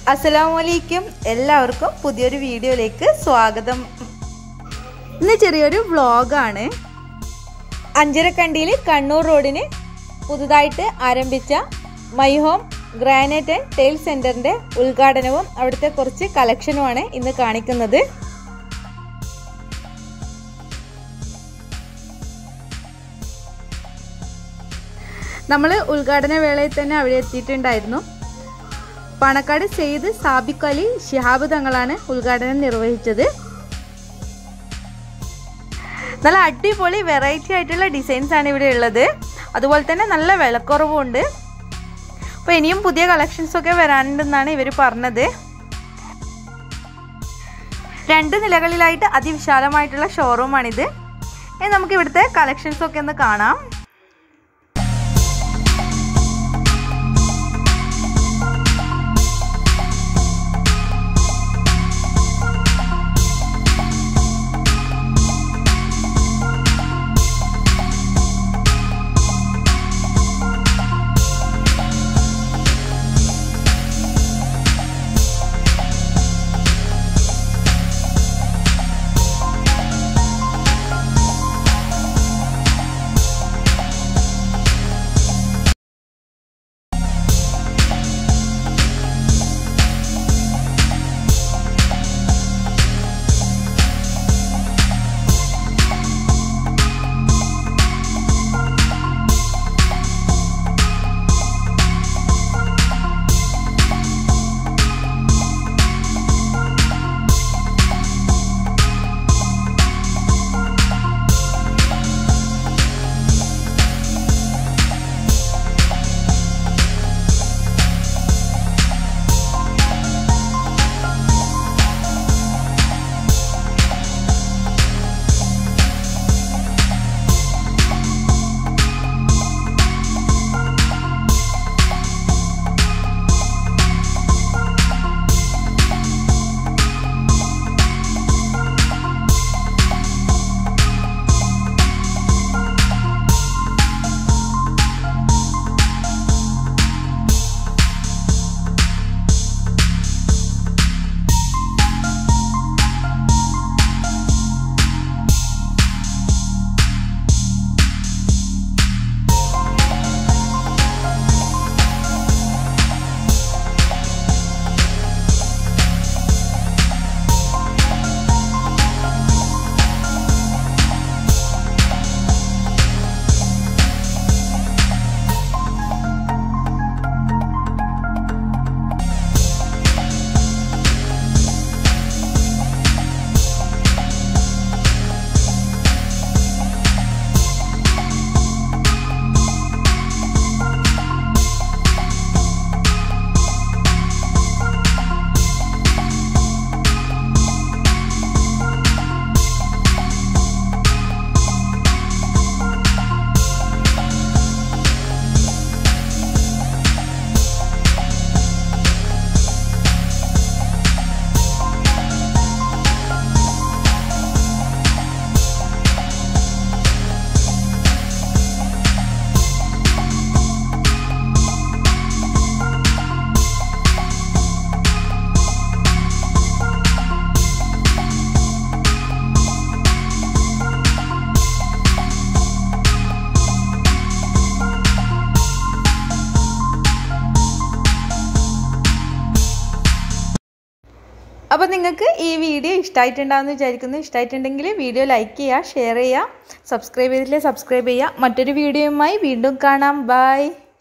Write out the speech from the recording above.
അസ്സലാമലൈക്കും എല്ലാവർക്കും പുതിയൊരു വീഡിയോയിലേക്ക് സ്വാഗതം ഇന്ന് ചെറിയൊരു വ്ളോഗാണ് അഞ്ചരക്കണ്ടിയിൽ കണ്ണൂർ റോഡിന് പുതുതായിട്ട് ആരംഭിച്ച my home granite and tile സെൻറ്ററിൻ്റെ ഉദ്ഘാടനവും അവിടുത്തെ കുറച്ച് കളക്ഷനുമാണ് ഇന്ന് കാണിക്കുന്നത് നമ്മൾ ഉദ്ഘാടന വേളയിൽ തന്നെ അവിടെ എത്തിയിട്ടുണ്ടായിരുന്നു പണക്കാട് സെയ്ദ് സാബിഖ് അലി ഷിഹാബ് തങ്ങളാണ് ഉദ്ഘാടനം നിർവഹിച്ചത് നല്ല അടിപൊളി വെറൈറ്റി ആയിട്ടുള്ള ഡിസൈൻസ് ആണ് ഇവിടെ ഉള്ളത് അതുപോലെ തന്നെ നല്ല വിലക്കുറവുണ്ട് അപ്പോൾ ഇനിയും പുതിയ കളക്ഷൻസ് ഒക്കെ വരാനുണ്ടെന്നാണ് ഇവർ പറഞ്ഞത് രണ്ട് നിലകളിലായിട്ട് അതിവിശാലമായിട്ടുള്ള ഷോറൂമാണിത് ഇനി നമുക്ക് ഇവിടുത്തെ കളക്ഷൻസ് ഒക്കെ ഒന്ന് കാണാം അപ്പോൾ നിങ്ങൾക്ക് ഈ വീഡിയോ ഇഷ്ടമായിട്ടുണ്ടാകുമെന്ന് വിചാരിക്കുന്നു ഇഷ്ടമായിട്ടുണ്ടെങ്കിൽ വീഡിയോ ലൈക്ക് ചെയ്യുക ഷെയർ ചെയ്യുക സബ്സ്ക്രൈബ് ചെയ്തിട്ടില്ലേ സബ്സ്ക്രൈബ് ചെയ്യുക മറ്റൊരു വീഡിയോയുമായി വീണ്ടും കാണാം ബൈ